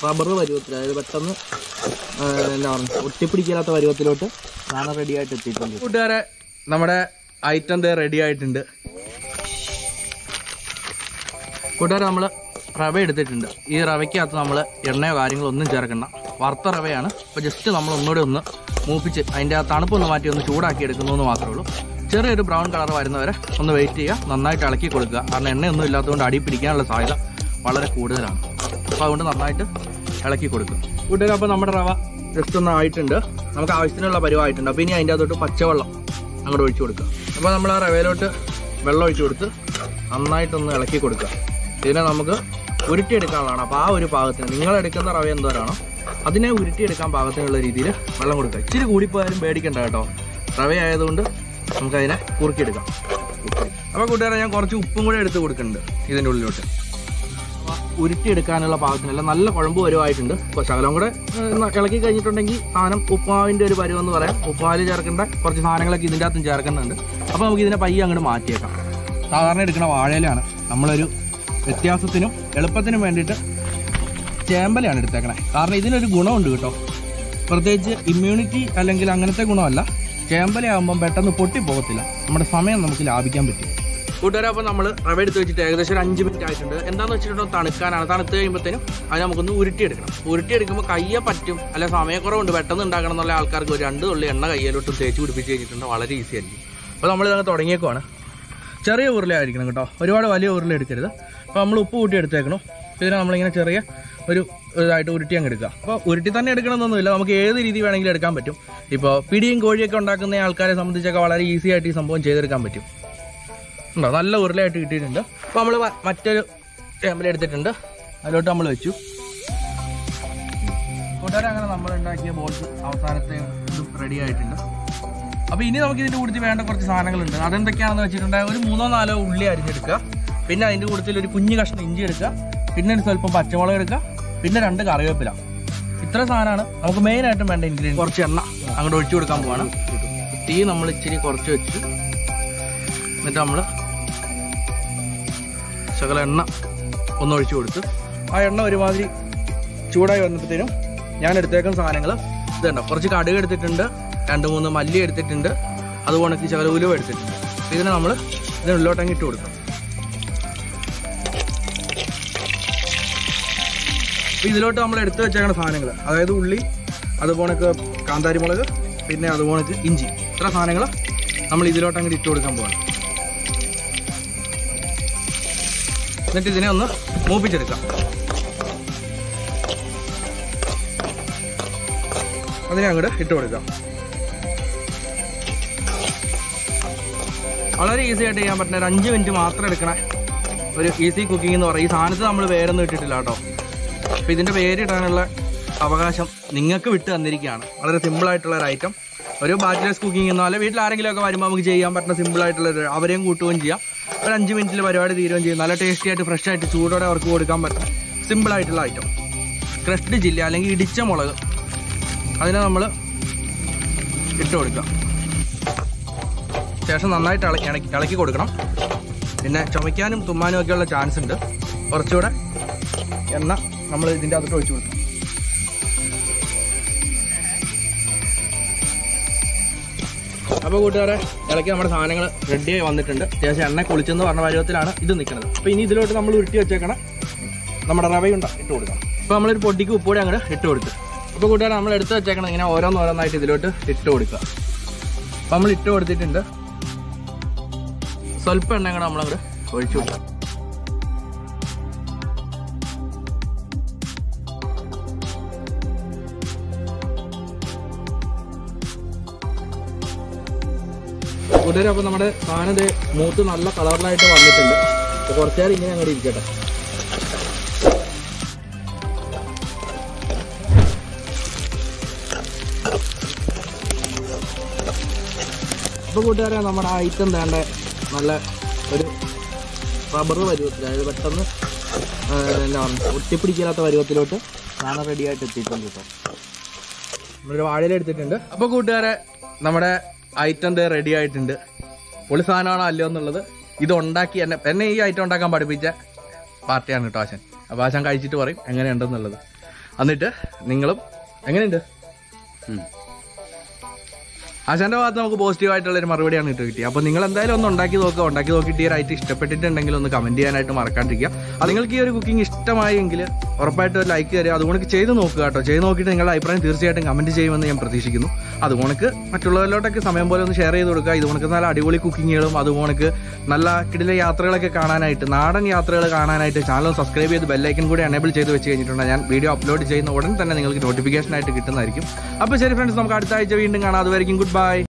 rubber പരുവത്തിൽ അതായത് പെട്ടെന്ന് ആ, എന്താ പറയുക ഒട്ടിപ്പിടിക്കാത്ത പരുവത്തിലോട്ട് സാധനം റെഡി ആയിട്ട് എത്തിയിട്ടുണ്ട് കൂട്ടുകാരെ നമ്മുടെ ഐറ്റം ദേ റെഡി ആയിട്ടുണ്ട് കൂട്ടുകാരെ നമ്മൾ റവ എടുത്തിട്ടുണ്ട് ഈ റവയ്ക്കകത്ത് നമ്മൾ എണ്ണയോ കാര്യങ്ങളോ ഒന്നും ചേർക്കണ്ട വറുത്ത റവയാണ് അപ്പോൾ ജസ്റ്റ് നമ്മൾ ഒന്നുകൂടി ഒന്ന് മൂപ്പിച്ച് അതിൻ്റെ ആ തണുപ്പൊന്ന് മാറ്റി ഒന്ന് ചൂടാക്കി എടുക്കുന്നു എന്ന് മാത്രമേ ഉള്ളൂ ചെറിയൊരു ബ്രൗൺ കളർ വരുന്നവരെ ഒന്ന് വെയിറ്റ് ചെയ്യുക നന്നായിട്ട് ഇളക്കി കൊടുക്കുക കാരണം എണ്ണയൊന്നും ഇല്ലാത്തതുകൊണ്ട് അടി പിടിക്കാനുള്ള സാധ്യത വളരെ കൂടുതലാണ് അപ്പോൾ അതുകൊണ്ട് നന്നായിട്ട് ഇളക്കി കൊടുക്കുക കൂട്ടുകാരെ അപ്പോൾ നമ്മുടെ റവ ജസ്റ്റ് ഒന്ന് ആയിട്ടുണ്ട് നമുക്ക് ആവശ്യത്തിനുള്ള പരുവായിട്ടുണ്ട് അപ്പോൾ ഇനി അതിൻ്റെ അകത്തോട്ട് പച്ചവെള്ളം അങ്ങോട്ട് ഒഴിച്ചു കൊടുക്കുക അപ്പോൾ നമ്മൾ ആ റവയിലോട്ട് വെള്ളം ഒഴിച്ചു കൊടുത്ത് നന്നായിട്ടൊന്ന് ഇളക്കി കൊടുക്കുക ഇതിനെ നമുക്ക് ഉരുട്ടിയെടുക്കാനുള്ളതാണ് അപ്പോൾ ആ ഒരു പാകത്തിന് നിങ്ങൾ എടുക്കുന്ന റവ എന്തോരാണോ അതിനെ ഉരുട്ടിയെടുക്കാൻ പാകത്തിനുള്ള രീതിയിൽ വെള്ളം കൊടുക്കുക ഇച്ചിരി കൂടിപ്പോയാലും പേടിക്കണ്ട കേട്ടോ റവ ആയതുകൊണ്ട് നമുക്കതിനെ കുറുക്കിയെടുക്കാം അപ്പോൾ കൂട്ടുകാരെ ഞാൻ കുറച്ച് ഉപ്പും കൂടെ എടുത്ത് കൊടുക്കുന്നുണ്ട് ഇതിൻ്റെ ഉള്ളിലോട്ട് ഉരുട്ടിയെടുക്കാനുള്ള പാകത്തിനല്ല നല്ല കുഴമ്പ് വരുമായിട്ടുണ്ട് അപ്പോൾ ശകലം കൂടെ ഏഹ്, ഒന്ന് ഇളക്കി കഴിഞ്ഞിട്ടുണ്ടെങ്കിൽ സാധനം ഉപ്പുമാവിൻ്റെ ഒരു പരുവെന്ന് പറയാം ഉപ്പുമാവിൽ ചേർക്കേണ്ട കുറച്ച് സാധനങ്ങളൊക്കെ ഇതിൻ്റെ അകത്തും ചേർക്കുന്നുണ്ട് അപ്പോൾ നമുക്ക് ഇതിനെ പയ്യെ അങ്ങോട്ട് മാറ്റിയേക്കാം സാധാരണ എടുക്കുന്ന വാഴയിലാണ് നമ്മളൊരു വ്യത്യാസത്തിനും എളുപ്പത്തിനും വേണ്ടിയിട്ട് ചേമ്പലയാണ് എടുത്തേക്കണേ കാരണം ഇതിനൊരു ഗുണമുണ്ട് കേട്ടോ പ്രത്യേകിച്ച് ഇമ്മ്യൂണിറ്റി അല്ലെങ്കിൽ അങ്ങനത്തെ ഗുണമല്ല ചേമ്പലയാകുമ്പം പെട്ടെന്ന് പൊട്ടിപ്പോകത്തില്ല നമ്മുടെ സമയം നമുക്ക് ലാഭിക്കാൻ പറ്റും കൂട്ടുകാരെ അപ്പോൾ നമ്മൾ റവ എടുത്ത് വെച്ചിട്ട് ഏകദേശം ഒരു അഞ്ച് മിനിറ്റ് ആയിട്ടുണ്ട് എന്താണെന്ന് വെച്ചിട്ടുണ്ടെങ്കിൽ തണുക്കാനാണ് തണുത്ത് കഴിയുമ്പോഴത്തേനും അത് നമുക്കൊന്ന് ഉരുട്ടിയെടുക്കണം ഉരുട്ടിയെടുക്കുമ്പോൾ കയ്യെ പറ്റും അല്ല സമയക്കുറവുണ്ട് പെട്ടെന്ന് ഉണ്ടാക്കണം എന്നുള്ള ആൾക്കാർക്ക് ഒരു രണ്ട് തുള്ളി എണ്ണ കയ്യിലോട്ടും തേച്ച് പിടിപ്പിച്ച് കഴിഞ്ഞിട്ടുണ്ട് വളരെ ഈസി ആയിരിക്കും അപ്പോൾ നമ്മൾ ഇതങ്ങ് തുടങ്ങിയേക്കുവാണ് ചെറിയ ഉരുളയായിരിക്കണം കേട്ടോ ഒരുപാട് വലിയ ഉരുള എടുക്കരുത് അപ്പോൾ നമ്മൾ ഉപ്പ് കൂട്ടി എടുത്തേക്കണം ഇതിനെ നമ്മളിങ്ങനെ ചെറിയ ഒരു ഇതായിട്ട് ഉരുട്ടി അങ്ങ് എടുക്കുക അപ്പോൾ ഉരുട്ടി തന്നെ എടുക്കണമെന്നൊന്നുമില്ല നമുക്ക് ഏത് രീതി വേണമെങ്കിലും എടുക്കാൻ പറ്റും ഇപ്പോൾ പിടിയും കോഴിയൊക്കെ ഉണ്ടാക്കുന്ന ആൾക്കാരെ സംബന്ധിച്ചൊക്കെ വളരെ ഈസി ആയിട്ട് ഈ സംഭവം ചെയ്തെടുക്കാൻ പറ്റും ഉണ്ടോ നല്ല ഉരുളയായിട്ട് കിട്ടിയിട്ടുണ്ട് അപ്പോൾ നമ്മൾ മറ്റൊരു ചേമ്പല എടുത്തിട്ടുണ്ട് അതിലോട്ട് നമ്മൾ വെച്ചു കൂട്ടുകാരെ അങ്ങനെ നമ്മൾ ഉണ്ടാക്കിയ ബോൾസ് അവസാനത്തെ ഇതും റെഡി ആയിട്ടുണ്ട് അപ്പോൾ ഇനി നമുക്ക് ഇതിൻ്റെ കൂടുതൽ വേണ്ട കുറച്ച് സാധനങ്ങളുണ്ട് അതെന്തൊക്കെയാണെന്ന് വെച്ചിട്ടുണ്ടെങ്കിൽ ഒരു മൂന്നോ നാലോ ഉള്ളി അരിഞ്ഞെടുക്കുക പിന്നെ അതിൻ്റെ കൂടുതൽ ഒരു കുഞ്ഞു കഷ്ണം ഇഞ്ചി എടുക്കുക പിന്നെ ഒരു സ്വല്പം പച്ചമുളക് എടുക്കുക പിന്നെ രണ്ട് കറിവേപ്പില ഇത്ര സാധനമാണ് നമുക്ക് മെയിൻ ആയിട്ടും വേണ്ട ഇൻഗ്രീഡിയൻ കുറച്ച് എണ്ണ അങ്ങോട്ട് ഒഴിച്ചു കൊടുക്കാൻ പോവാണ് തീ നമ്മൾ ഇച്ചിരി കുറച്ച് വെച്ച് എന്നിട്ട് നമ്മൾ ശകല എണ്ണ ഒന്ന് ഒഴിച്ചു കൊടുത്ത് ആ എണ്ണ ഒരുമാതിരി ചൂടായി വന്നപ്പോഴത്തേനും ഞാൻ എടുത്തേക്കുന്ന സാധനങ്ങൾ ഇതുണ്ടോ കുറച്ച് കടുക് എടുത്തിട്ടുണ്ട് രണ്ട് മൂന്ന് മല്ലി എടുത്തിട്ടുണ്ട് അതുപോലെ ശകല ഉലുവ എടുത്തിട്ടുണ്ട് അപ്പോൾ ഇതിനെ നമ്മൾ ഇതിനുള്ളിലോട്ടങ്ങ് ഇട്ട് കൊടുക്കും അപ്പോൾ ഇതിലോട്ട് നമ്മൾ എടുത്തു വെച്ചേക്കുന്ന സാധനങ്ങൾ അതായത് ഉള്ളി അതുപോലെ കാന്താരിമുളക് പിന്നെ അതുപോലെ ഇഞ്ചി ഇത്ര സാധനങ്ങൾ നമ്മൾ ഇതിലോട്ട് അങ്ങോട്ട് ഇട്ട് കൊടുക്കാൻ പോവാണ് എന്നിട്ട് ഇതിനെ ഒന്ന് മൂപ്പിച്ചെടുക്കാം അതിനെ അങ്ങോട്ട് ഇട്ട് കൊടുക്കാം വളരെ ഈസി ആയിട്ട് ചെയ്യാൻ പറ്റുന്ന ഒരു അഞ്ച് മിനിറ്റ് മാത്രം എടുക്കണ ഒരു ഈസി കുക്കിംഗ് എന്ന് പറയും ഈ സാധനത്ത് നമ്മൾ പേരൊന്നും ഇട്ടിട്ടില്ല കേട്ടോ അപ്പോൾ ഇതിൻ്റെ പേരിടാനുള്ള അവകാശം നിങ്ങൾക്ക് വിട്ട് തന്നിരിക്കുകയാണ് വളരെ സിമ്പിൾ ആയിട്ടുള്ള ഒരു ഐറ്റം ഒരു ബാച്ചിലേഴ്സ് കുക്കിംഗ് എന്നോ അല്ലെങ്കിൽ വീട്ടിൽ ആരെങ്കിലും ഒക്കെ വരുമ്പോൾ നമുക്ക് ചെയ്യാൻ പറ്റുന്ന സിമ്പിൾ ആയിട്ടുള്ള ഒരു അവരെയും കൂട്ടുകയും ചെയ്യാം ഒരു അഞ്ച് മിനിറ്റിൽ പരിപാടി തീരുകയും ചെയ്യും നല്ല ടേസ്റ്റി ആയിട്ട് ഫ്രഷ് ആയിട്ട് ചൂടോടെ അവർക്ക് കൊടുക്കാൻ പറ്റും സിമ്പിൾ ആയിട്ടുള്ള ഐറ്റം ക്രഷ്ഡ് ജില്ല അല്ലെങ്കിൽ ഇടിച്ച മുളക് അതിനെ നമ്മൾ ഇട്ട് കൊടുക്കുക ശേഷം നന്നായിട്ട് ഇളക്കി ഇളക്കി ഇളക്കി കൊടുക്കണം പിന്നെ ചുമയ്ക്കാനും തുമ്മാനും ഒക്കെയുള്ള ചാൻസ് ഉണ്ട് കുറച്ചുകൂടെ എണ്ണ നമ്മൾ ഇതിൻ്റെ അകത്തോട്ട് ഒഴിച്ചു കൊടുക്കണം അപ്പോൾ കൂട്ടുകാരെ ഇളക്കി നമ്മുടെ സാധനങ്ങൾ റെഡിയായി വന്നിട്ടുണ്ട് അത്യാവശ്യം എണ്ണ കുളിച്ചെന്ന് പറഞ്ഞ പരുവത്തിലാണ് ഇത് നിൽക്കുന്നത് അപ്പോൾ ഇനി ഇതിലോട്ട് നമ്മൾ ഉരുട്ടി വെച്ചേക്കണം നമ്മുടെ റവയുണ്ട ഇട്ട് കൊടുക്കണം അപ്പോൾ നമ്മളൊരു പൊടിക്ക് ഉപ്പൂടെ അങ്ങോട്ട് ഇട്ട് കൊടുത്തു അപ്പോൾ കൂട്ടുകാരെ നമ്മൾ എടുത്ത് വെച്ചേക്കണം ഇങ്ങനെ ഓരോന്നോരോന്നായിട്ട് ഇതിലോട്ട് ഇട്ട് കൊടുക്കുക അപ്പോൾ നമ്മൾ ഇട്ട് കൊടുത്തിട്ടുണ്ട് സ്വല്പം എണ്ണ കൂടെ നമ്മളങ്ങോട്ട് ഒഴിച്ചു കൊടുക്കാം കൂട്ടുകാരെ അപ്പോൾ നമ്മുടെ സാധനം ദേ മൂത്ത് നല്ല കളറിലായിട്ട് വന്നിട്ടുണ്ട് അപ്പോൾ കുറച്ച് നേരം ഇങ്ങനെ അങ്ങോട്ട് ഇരിക്കട്ടെ അപ്പോൾ കൂട്ടുകാരെ നമ്മുടെ ഐറ്റം വേണ്ട നല്ല ഒരു റബ്ബർ പരുവത്തിൽ അതായത് പെട്ടെന്ന് ആ, എന്താ പറയുക ഒട്ടിപ്പിടിക്കാത്ത പരുവത്തിലോട്ട് സാധനം റെഡി ആയിട്ട് എത്തിയിട്ടുണ്ട് കേട്ടോ നമ്മളൊരു വാഴയില എടുത്തിട്ടുണ്ട് അപ്പോൾ കൂട്ടുകാരെ നമ്മുടെ ഐറ്റം ദേ റെഡി ആയിട്ടുണ്ട് പൊളി സാധനമാണോ അല്ലയോ എന്നുള്ളത് ഇത് ഉണ്ടാക്കി എന്നെ എന്നെ ഈ ഐറ്റം ഉണ്ടാക്കാൻ പഠിപ്പിച്ച പാർട്ടിയാണ് കേട്ടോ ആശൻ അപ്പോൾ ആശാൻ കഴിച്ചിട്ട് പറയും എങ്ങനെയുണ്ടെന്നുള്ളത് എന്നിട്ട് നിങ്ങളും എങ്ങനെയുണ്ട് ആശാന്റെ ഭാഗത്ത് നമുക്ക് പോസിറ്റീവ് ആയിട്ടുള്ള ഒരു മറുപടിയാണ് കിട്ടുക കിട്ടിയത് അപ്പോൾ നിങ്ങൾ എന്തായാലും ഒന്ന് ഉണ്ടാക്കി നോക്കുക ഉണ്ടാക്കി നോക്കിയിട്ട് ഈ റൈറ്റ് ഇഷ്ടപ്പെട്ടിട്ടുണ്ടെങ്കിൽ ഒന്ന് കമന്റ് ചെയ്യാനായിട്ട് മറക്കാണ്ടിരിക്കുക അത് നിങ്ങൾക്ക് ഈ ഒരു കുക്കിംഗ് ഇഷ്ടമായെങ്കിൽ ഉറപ്പായിട്ടും ഒരു ലൈക്ക് തരിക അതുകൊണ്ട് ചെയ്ത് നോക്കുക കേട്ടോ ചെയ്ത് നോക്കിയിട്ട് നിങ്ങളുടെ അഭിപ്രായം തീർച്ചയായിട്ടും കമന്റ് ചെയ്യുമെന്ന് ഞാൻ പ്രതീക്ഷിക്കുന്നു അതുകൊണ്ട് മറ്റുള്ളവരിലോട്ടൊക്കെ സമയം പോലെ ഒന്ന് ഷെയർ ചെയ്ത് കൊടുക്കുക ഇതുകൊണ്ട് നല്ല അടിപൊളി കുക്കിങ്ങുകളും അതുകൊണ്ട് നല്ല കിടിലെ യാത്രകളൊക്കെ കാണാനായിട്ട് നാടൻ യാത്രകൾ കാണാനായിട്ട് ചാനൽ സബ്സ്ക്രൈബ് ചെയ്ത് ബെല്ലൈക്കൻ കൂടി എനേബിൾ ചെയ്ത് വെച്ച് കഴിഞ്ഞിട്ടുണ്ട് ഞാൻ വീഡിയോ അപ്ലോഡ് ചെയ്യുന്ന ഉടൻ തന്നെ നിങ്ങൾക്ക് നോട്ടിഫിക്കേഷൻ ആയിട്ട് കിട്ടുന്നതായിരിക്കും അപ്പോൾ ശരി ഫ്രണ്ട്സ് നമുക്ക് അടുത്ത ആഴ്ച വീണ്ടും കാണാം അതുവരെയും ഗുഡ് ബൈ